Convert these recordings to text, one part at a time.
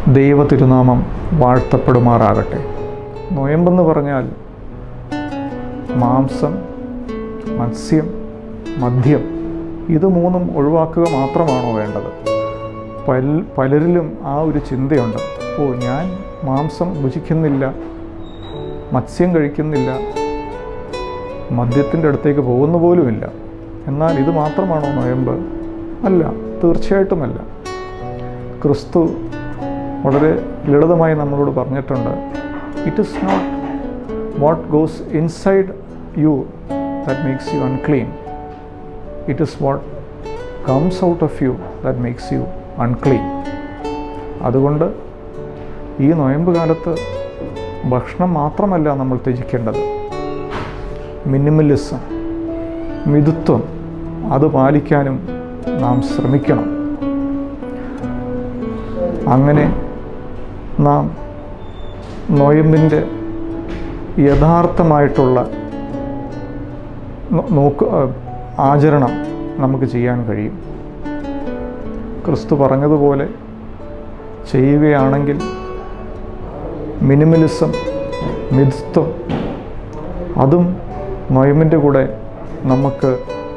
ദൈവ തിരുനാമം വാഴ്ത്തപ്പെടുമാറാകട്ടെ നൊയമ്പെന്ന് പറഞ്ഞാൽ മാംസം മത്സ്യം മദ്യം ഇത് മൂന്നും ഒഴിവാക്കുക മാത്രമാണോ വേണ്ടത് പല പലരിലും ആ ഒരു ചിന്തയുണ്ട് ഓ ഞാൻ മാംസം ഭുജിക്കുന്നില്ല മത്സ്യം കഴിക്കുന്നില്ല മദ്യത്തിൻ്റെ അടുത്തേക്ക് പോകുന്ന പോലുമില്ല എന്നാൽ ഇത് മാത്രമാണോ നൊയമ്പ് അല്ല തീർച്ചയായിട്ടുമല്ല ക്രിസ്തു വളരെ ലളിതമായി നമ്മളോട് പറഞ്ഞിട്ടുണ്ട് it is not what goes inside you that makes you unclean it is what comes out of you that makes you unclean അതുകൊണ്ട് ഈ നൊയമ്പ് കാലത്ത് ഭക്ഷണം മാത്രമല്ല നമ്മൾ ത്യജിക്കേണ്ടത് മിനിമലിസം മിതുത്വം അത് പാലിക്കാനും നാം ശ്രമിക്കണം അങ്ങനെ നാം നൊയമ്പിൻ്റെ യഥാർത്ഥമായിട്ടുള്ള നോ- നോക്ക് ആചരണം നമുക്ക് ചെയ്യാൻ കഴിയും ക്രിസ്തു പറഞ്ഞതുപോലെ ചെയ്യുകയാണെങ്കിൽ മിനിമലിസം മിതത്വം അതും നൊയമ്പിൻ്റെ കൂടെ നമുക്ക്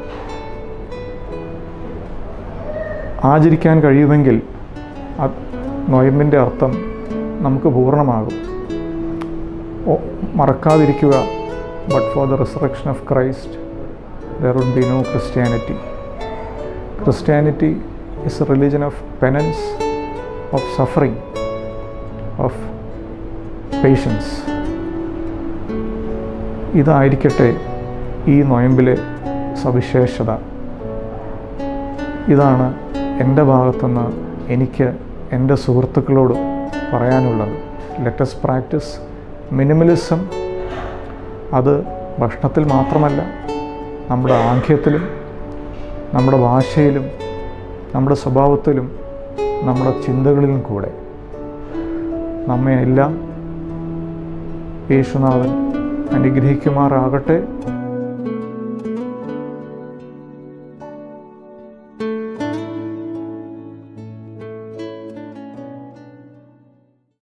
ആചരിക്കാൻ കഴിയുമെങ്കിൽ അത് നൊയമ്പിൻ്റെ അർത്ഥം നമുക്ക് പൂർണ്ണമാകും ഓ മറക്കാതിരിക്കുക but for the resurrection of Christ there would be no Christianity Christianity is a religion of penance of suffering of patience ഇതായിരിക്കട്ടെ ഈ നൊയമ്പിലെ സവിശേഷത ഇതാണ് എൻ്റെ ഭാഗത്തുനിന്ന് എനിക്ക് എൻ്റെ സുഹൃത്തുക്കളോട് പറയാനുള്ളത് ലെറ്റസ് പ്രാക്ടീസ് മിനിമലിസം അത് ഭക്ഷണത്തിൽ മാത്രമല്ല നമ്മുടെ ആംഗ്യത്തിലും നമ്മുടെ ഭാഷയിലും നമ്മുടെ സ്വഭാവത്തിലും നമ്മുടെ ചിന്തകളിലും കൂടെ നമ്മെ എല്ലാം യേശുനാഥൻ അനുഗ്രഹിക്കുമാറാകട്ടെ